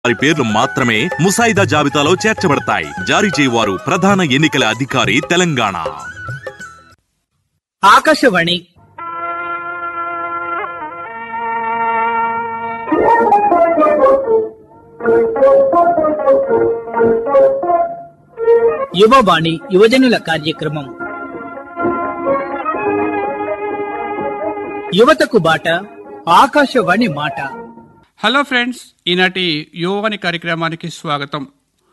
వారి పేర్లు మాత్రమే ముసాయిదా జాబితాలో చేర్చబడతాయి జారీ చేయవారు ప్రధాన ఎన్నికల అధికారి తెలంగాణ ఆకాశవాణి యువవాణి యువజనుల కార్యక్రమం యువతకు బాట ఆకాశవాణి మాట హలో ఫ్రెండ్స్ ఈనాటి యువవాణి కార్యక్రమానికి స్వాగతం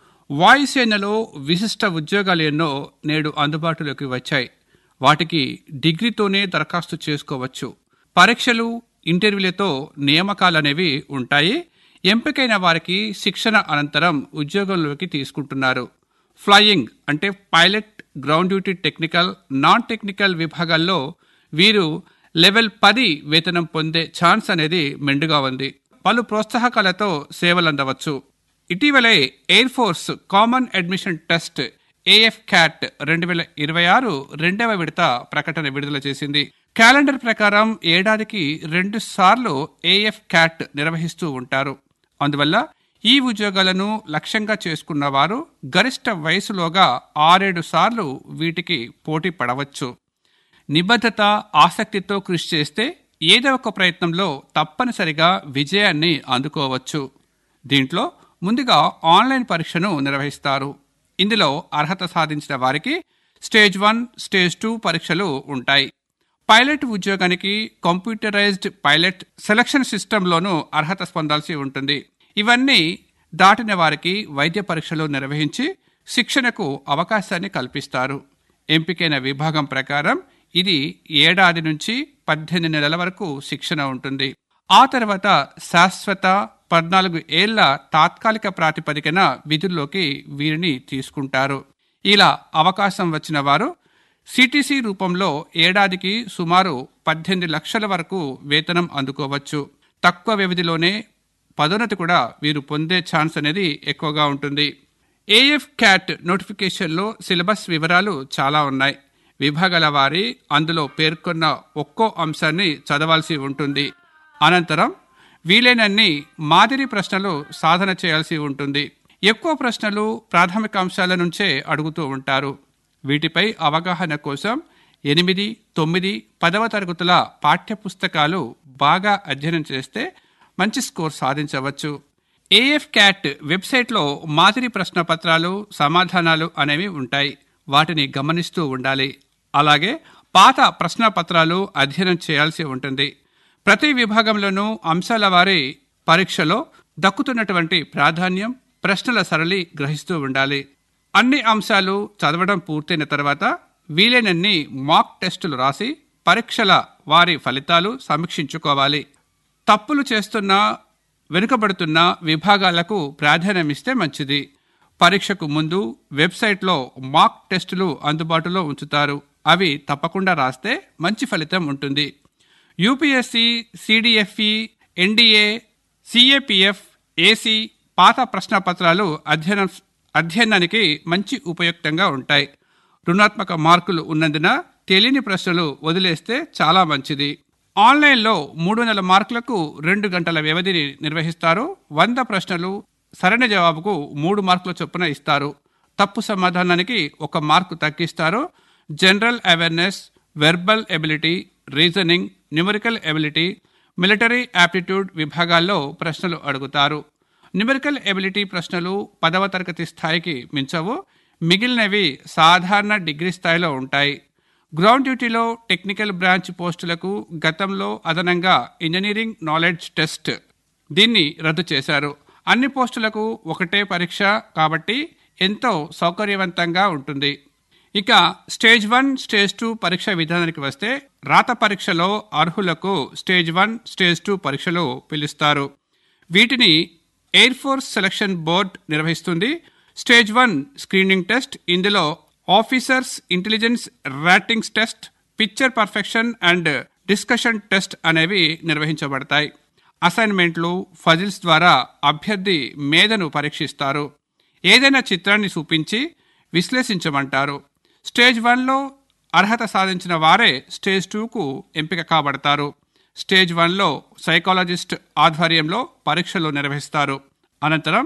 వాయుసేనలో విశిష్ట ఉద్యోగాలు ఎన్నో నేడు అందుబాటులోకి వచ్చాయి వాటికి డిగ్రీతోనే దరఖాస్తు చేసుకోవచ్చు పరీక్షలు ఇంటర్వ్యూలతో నియామకాలనేవి ఉంటాయి ఎంపికైన వారికి శిక్షణ అనంతరం ఉద్యోగంలోకి తీసుకుంటున్నారు ఫ్లయింగ్ అంటే pilot ground duty technical non technical విభాగాల్లో వీరు లెవెల్ పది వేతనం పొందే ఛాన్స్ అనేది మెండుగా ఉంది పలు ప్రోత్సాహకాలతో సేవలందవచ్చు ఇటీవలే air force common admission test AFCAT రెండు వేల ఇరవై ఆరు రెండవ విడత ప్రకటన విడుదల చేసింది క్యాలెండర్ ప్రకారం ఏడాదికి రెండు సార్లు ఏఎఫ్ క్యాట్ నిర్వహిస్తూ ఉంటారు అందువల్ల ఈ ఉద్యోగాలను లక్ష్యంగా చేసుకున్న వారు గరిష్ట వయసులోగా ఆరేడు సార్లు వీటికి పోటీ పడవచ్చు నిబద్ధత ఆసక్తితో కృషి చేస్తే ఏదో ఒక ప్రయత్నంలో తప్పనిసరిగా విజయాన్ని అందుకోవచ్చు దీంట్లో ముందుగా ఆన్లైన్ పరీక్షను నిర్వహిస్తారు ఇందులో అర్హత సాధించిన వారికి స్టేజ్ వన్ స్టేజ్ టూ పరీక్షలు ఉంటాయి పైలట్ ఉద్యోగానికి కంప్యూటరైజ్డ్ పైలట్ సెలక్షన్ సిస్టంలోనూ అర్హత పొందాల్సి ఉంటుంది ఇవన్నీ దాటిన వారికి వైద్య పరీక్షలు నిర్వహించి శిక్షణకు అవకాశాన్ని కల్పిస్తారు ఎంపికైన విభాగం ప్రకారం ఇది ఏడాది నుంచి పద్దెనిమిది నెలల వరకు శిక్షణ ఉంటుంది ఆ తర్వాత శాశ్వత పద్నాలుగు ఏళ్ల తాత్కాలిక ప్రాతిపదికన విధుల్లోకి వీరిని తీసుకుంటారు ఇలా అవకాశం వచ్చిన వారు సిటిసి రూపంలో ఏడాదికి సుమారు పద్దెనిమిది లక్షల వరకు వేతనం అందుకోవచ్చు తక్కువ వ్యవధిలోనే పదోన్నతి కూడా వీరు పొందే ఛాన్స్ అనేది ఎక్కువగా ఉంటుంది ఏఎఫ్ క్యాట్ నోటిఫికేషన్లో సిలబస్ వివరాలు చాలా ఉన్నాయి విభాగాల వారి అందులో పేర్కొన్న ఒక్కో అంశాన్ని చదవాల్సి ఉంటుంది అనంతరం వీలైనన్ని మాదిరి ప్రశ్నలు సాధన చేయాల్సి ఉంటుంది ఎక్కువ ప్రశ్నలు ప్రాథమిక అంశాల నుంచే అడుగుతూ ఉంటారు వీటిపై అవగాహన కోసం ఎనిమిది తొమ్మిది పదవ తరగతుల పాఠ్యపుస్తకాలు బాగా అధ్యయనం చేస్తే మంచి స్కోర్ సాధించవచ్చు ఏఎఫ్ క్యాట్ వెబ్సైట్లో మాదిరి ప్రశ్న పత్రాలు సమాధానాలు అనేవి ఉంటాయి వాటిని గమనిస్తూ ఉండాలి అలాగే పాత ప్రశ్న పత్రాలు అధ్యయనం చేయాల్సి ఉంటుంది ప్రతి విభాగంలోనూ అంశాల వారి పరీక్షలో దక్కుతున్నటువంటి ప్రాధాన్యం ప్రశ్నల సరళి గ్రహిస్తూ ఉండాలి అన్ని అంశాలు చదవడం పూర్తయిన తర్వాత వీలైనన్ని మాక్ టెస్టులు రాసి పరీక్షల వారి ఫలితాలు సమీక్షించుకోవాలి తప్పులు చేస్తున్న వెనుకబడుతున్న విభాగాలకు ప్రాధాన్యమిస్తే మంచిది పరీక్షకు ముందు వెబ్సైట్లో మాక్ టెస్టులు అందుబాటులో ఉంచుతారు అవి తప్పకుండా రాస్తే మంచి ఫలితం ఉంటుంది UPSC CDSE NDA CAPF AC పాత ప్రశ్నపత్రాలు అధ్యయనం అధ్యయనానికి మంచి ఉపయుక్తంగా ఉంటాయి రుణాత్మక మార్కులు ఉన్నందున తెలియని ప్రశ్నలు వదిలేస్తే చాలా మంచిది ఆన్లైన్లో మూడు వందల మార్కులకు రెండు గంటల వ్యవధిని నిర్వహిస్తారు వంద ప్రశ్నలు సరైన జవాబుకు మూడు మార్కుల చొప్పున ఇస్తారు తప్పు సమాధానానికి ఒక మార్కు తగ్గిస్తారు general awareness verbal ability reasoning numerical ability military aptitude విభాగాల్లో ప్రశ్నలు అడుగుతారు న్యూమరికల్ ఎబిలిటీ ప్రశ్నలు పదవ తరగతి స్థాయికి మించవు మిగిలినవి సాధారణ డిగ్రీ స్థాయిలో ఉంటాయి గ్రౌండ్ డ్యూటీలో టెక్నికల్ బ్రాంచ్ పోస్టులకు గతంలో అదనంగా ఇంజనీరింగ్ నాలెడ్జ్ టెస్ట్ దీన్ని రద్దు చేశారు అన్ని పోస్టులకు ఒకటే పరీక్ష కాబట్టి ఎంతో సౌకర్యవంతంగా ఉంటుంది ఇక స్టేజ్ వన్ స్టేజ్ టూ పరీక్ష విధానానికి వస్తే రాత పరీక్షలో అర్హులకు స్టేజ్ వన్ స్టేజ్ టూ పరీక్షలు పిలుస్తారు వీటిని ఎయిర్ ఫోర్స్ సెలక్షన్ బోర్డ్ నిర్వహిస్తుంది స్టేజ్ వన్ స్క్రీనింగ్ టెస్ట్ ఇందులో officers intelligence ratings test picture perfection and discussion test అనేవి నిర్వహించబడతాయి అసైన్మెంట్లు ఫజిల్స్ ద్వారా అభ్యర్థి మేధను పరీక్షిస్తారు ఏదైనా చిత్రాన్ని చూపించి విశ్లేషించమంటారు స్టేజ్ వన్లో అర్హత సాధించిన వారే స్టేజ్ టూకు ఎంపిక కాబడతారు స్టేజ్ వన్లో సైకాలజిస్ట్ ఆధ్వర్యంలో పరీక్షలు నిర్వహిస్తారు అనంతరం